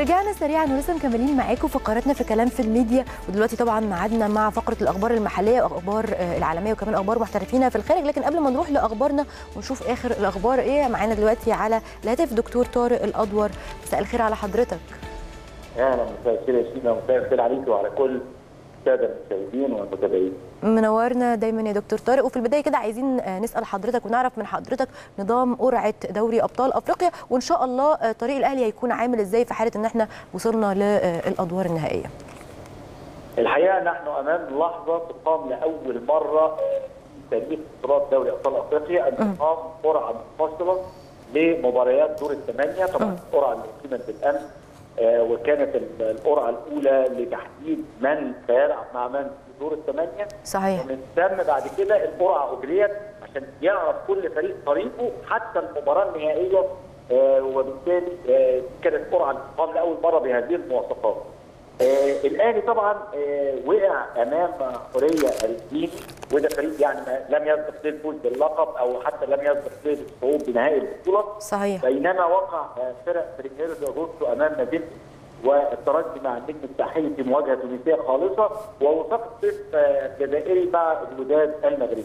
رجعنا سريعا ولسه مكملين معاكم فقراتنا في كلام في الميديا ودلوقتي طبعا ميعادنا مع فقره الاخبار المحليه واخبار آه، العالميه وكمان اخبار محترفين في الخارج لكن قبل ما نروح لاخبارنا ونشوف اخر الاخبار ايه معانا دلوقتي على الهاتف دكتور طارق الادور مساء الخير على حضرتك اهلا مساء الخير يا شيماء مساء الخير عليك وعلى كل الساده المشاهدين والمتابعين. منورنا دايما يا دكتور طارق وفي البدايه كده عايزين آه، نسال حضرتك ونعرف من حضرتك نظام قرعه دوري ابطال افريقيا وان شاء الله آه، طريق الاهلي هيكون عامل ازاي في حاله ان احنا وصلنا للادوار النهائيه الحقيقه نحن امام لحظه تقام لاول مره في تاريخ بطولات دوري ابطال افريقيا ان تقام قرعه منفصله لمباريات دور الثمانيه طبعا القرعه اللي اقيمت بالامس آه، وكانت ال- القرعه الاولى لتحديد من سيلعب مع من في دور الثمانيه صحيح ومن ثم بعد كده القرعه اجريت عشان يعرف كل فريق طريقه حتى المباراه النهائيه آه، وبالتالي آه، كانت قرعه تقام لاول مره بهذه المواصفات. آه، الاهلي طبعا آه، وقع امام حوريه الدين وده فريق يعني ما- لم يسبق له الفوز باللقب او حتى لم يسبق له الصعود بنهائي البطوله صحيح بينما وقع آه، فرق بريمير دي اغوستو امام مدينه والترجي مع النجم الساحلي في مواجهه تونسيه خالصه ووفاق الصيف آه، الجزائري مع الوداد المغربي.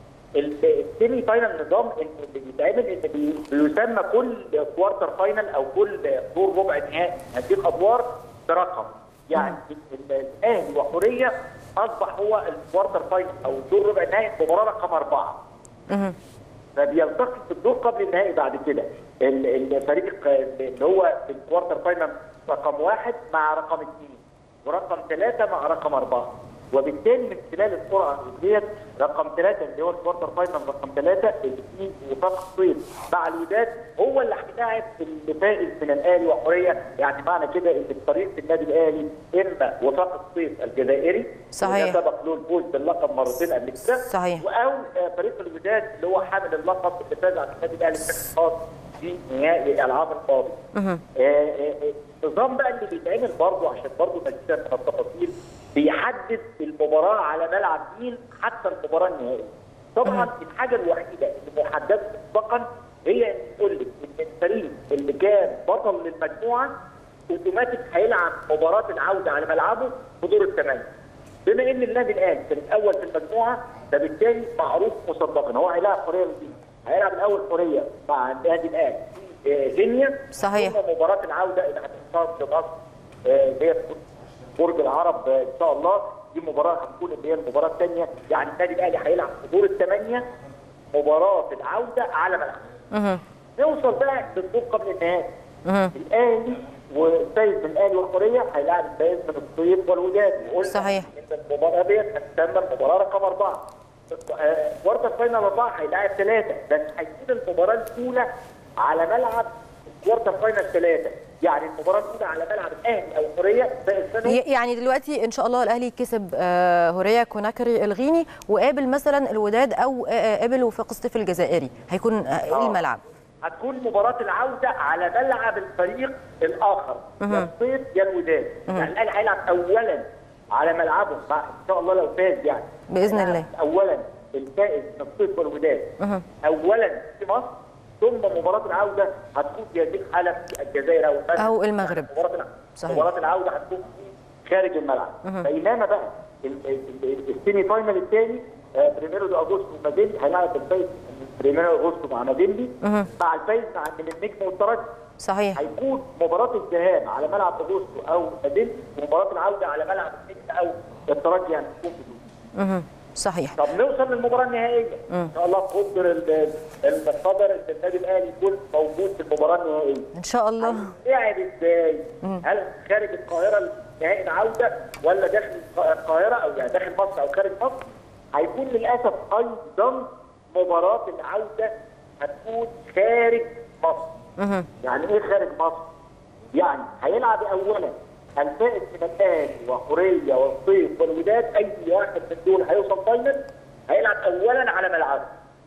ال- السيمي فاينل نظام إن اللي بيتعمل ان بي- بيسمى كل كوارتر فاينل او كل دور ربع نهائي هذه الادوار برقم يعني ال- الاهلي وحوريه اصبح هو الكوارتر فاينل او الدور ربع نهائي المباراه رقم اربعه. مهم. فبيلتقي في الدور قبل النهائي بعد كده ال- الفريق اللي هو في الكوارتر فاينل رقم واحد مع رقم اثنين ورقم ثلاثه مع رقم اربعه وبالتالي من خلال القرعه ديت رقم ثلاثه اللي هو الكوارتر فاينل رقم ثلاثه اللي فيه وفاق الصيف مع الوداد هو اللي هيلاعب اللي فائز من الاهلي وحوريه يعني معنى كده ان الطريق في النادي الاهلي اما وفاق الصيف الجزائري صحيح. اللي سبق له الفوز باللقب مرتين قبل كده صحيح. او آه، فريق الوداد اللي هو حامل اللقب اللي فاز على النادي الاهلي بشكل خاص في نهائي العام الماضي. مهم. آه، آه، آه، النظام بقى اللي بيتعمل برضه عشان برضه مزيدا من التفاصيل بيحدد المباراه على ملعب مين حتى المباراه النهائيه. طبعا الحاجه الوحيده اللي محدده مسبقا هي ان تقول لك ان الفريق اللي كان بطل للمجموعه اوتوماتيك هيلعب مباراه العوده على ملعبه في دور الثمانيه. بما ان النادي الاهلي كان الاول في المجموعه فبالتالي معروف مسبقا هو هيلاعب حوريه الدين هيلعب الاول حوريه مع النادي الاهلي في آه، غينيا صحيح. ثم مباراه العوده اللي هتقام في مصر آه، اللي هي في برج العرب آه، ان شاء الله دي مباراه هتكون اللي هي المباراه الثانيه يعني النادي الاهلي هيلعب في دور الثمانيه مباراه العوده على ملعبه مهم. نوصل بقى للدور قبل النهائي مهم. الاهلي والفايز من الاهلي والحوريه هيلاعب الفايز من الصيف والوداد وقلنا صحيح. ان المباراه ديت هتسمى المباراه رقم اربعه آه، كوارتر فاينل اربعه هيلاعب ثلاثه بس هيكون المباراه الاولى على ملعب كوارتر فاينل ثلاثه يعني المباراه الاولى على ملعب الاهلي او الحوريه فاز ي- يعني دلوقتي ان شاء الله الاهلي كسب آه، هوريا كوناكري الغيني وقابل مثلا الوداد او آه، آه، قابل وفاق الصيف الجزائري هيكون آه، ايه آه. الملعب هتكون مباراة العودة على ملعب الفريق الآخر يا الصيف يا الوداد يعني الأهلي هيلعب أولا على ملعبه مع إن شاء الله لو فاز يعني بإذن هيلعب الله. أولا الفائز من الصيف والوداد أولا في مصر ثم مباراة العودة هتكون في هذه الحالة في الجزائر أو المغرب أو المغرب. مباراة الع- صحيح. مباراة العودة هتكون في خارج الملعب بينما بقى ال- ال- ال- السيمي فاينل الثاني آه، بريميرو دي اغوستو وماديني هيلاعب الفايز بريميرو دي اغوستو مع ماديني مع الفايز مع من النجم والترجي صحيح هيكون مباراة الذهاب على ملعب اغوستو او ماديني ومباراة العودة على ملعب النجم او الترجي يعني تكون بدون مهم. صحيح طب نوصل للمباراه النهائيه ان شاء الله قدر ال- القدر ان النادي الاهلي يكون موجود في المباراه النهائيه ان شاء الله لعب ازاي؟ هل خارج القاهره نهائي العوده ولا داخل القاهره او يعني داخل مصر او خارج مصر؟ هيكون للاسف ايضا مباراه العوده هتكون خارج مصر. مهم. يعني ايه خارج مصر؟ يعني هيلعب اولا الفائز من الاهلي وحوريه والصيف والوداد اي واحد من دول هيوصل فاينل هيلعب اولا على ملعبه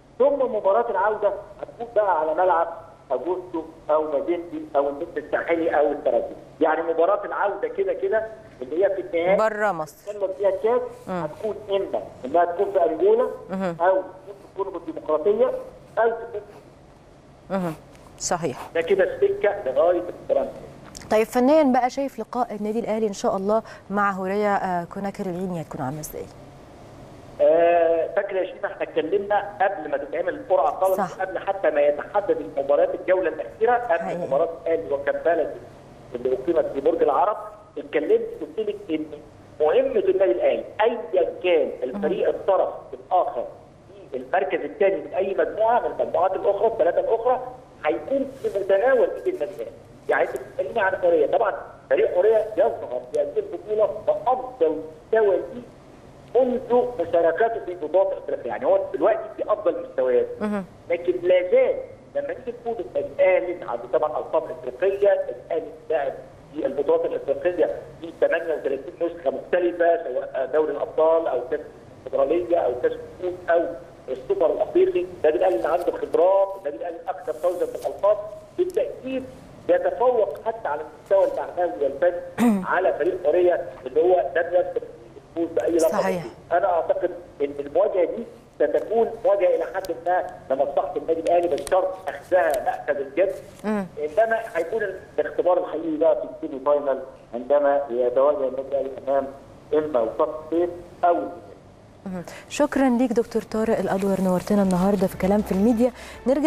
ثم مباراه العوده هتكون بقى على ملعب اجوستو او مدينتي او النجم الساحلي او الترجي يعني مباراه العوده كده كده اللي هي في النهائي بره مصر تسلم فيها الكاس هتكون اما انها تكون في انجولا او تكون في الديمقراطيه او تكون مهم. صحيح ده كده السكه لغايه المباراه طيب فنيا بقى شايف لقاء النادي الاهلي ان شاء الله مع هوريا كوناكر العيني هتكون عامله ازاي؟ آه فاكره يا شيماء احنا اتكلمنا قبل ما تتعمل القرعه خالص صح. قبل حتى ما يتحدد المباريات الجوله الاخيره قبل حقيقي. مباراه الاهلي وكمبالا اللي اقيمت في برج العرب اتكلمت قلت لك ان مهمه النادي الاهلي ايا كان الفريق الطرف الاخر في المركز الثاني من اي مجموعه من المجموعات الاخرى الثلاثه الاخرى هيكون في متناول ايد النادي الاهلي يعني انت بتتكلمي عن حوريه طبعا فريق حوريه يظهر في هذه البطوله بافضل مستوى ليه منذ مشاركاته في بطولات افريقيا يعني هو دلوقتي في افضل مستوياته لكن لا زال لما نيجي نقول ان الاهلي عنده طبعا القاب افريقيه الاهلي لاعب في البطولات الافريقيه في 38 نسخه مختلفه سواء دوري الابطال او كاس الفدراليه او كاس الكؤوس او السوبر الافريقي النادي الاهلي اللي عنده خبرات النادي الاهلي اكثر فوزا بالالقاب بالتاكيد يتفوق حتى على المستوى المعنوي والفني على فريق حوريه اللي هو لم يسبق الفوز باي لقب صحيح. انا اعتقد ان المواجهه دي ستكون مواجهه الى حد ما لمصلحه النادي الاهلي بشرط اخذها ماخذ الجد انما هيكون الاختبار الحقيقي بقى في السيمي فاينل عندما يتواجه النادي الاهلي امام اما وفاق الصيف او شكرا ليك دكتور طارق الادور نورتنا النهارده في كلام في الميديا نرجع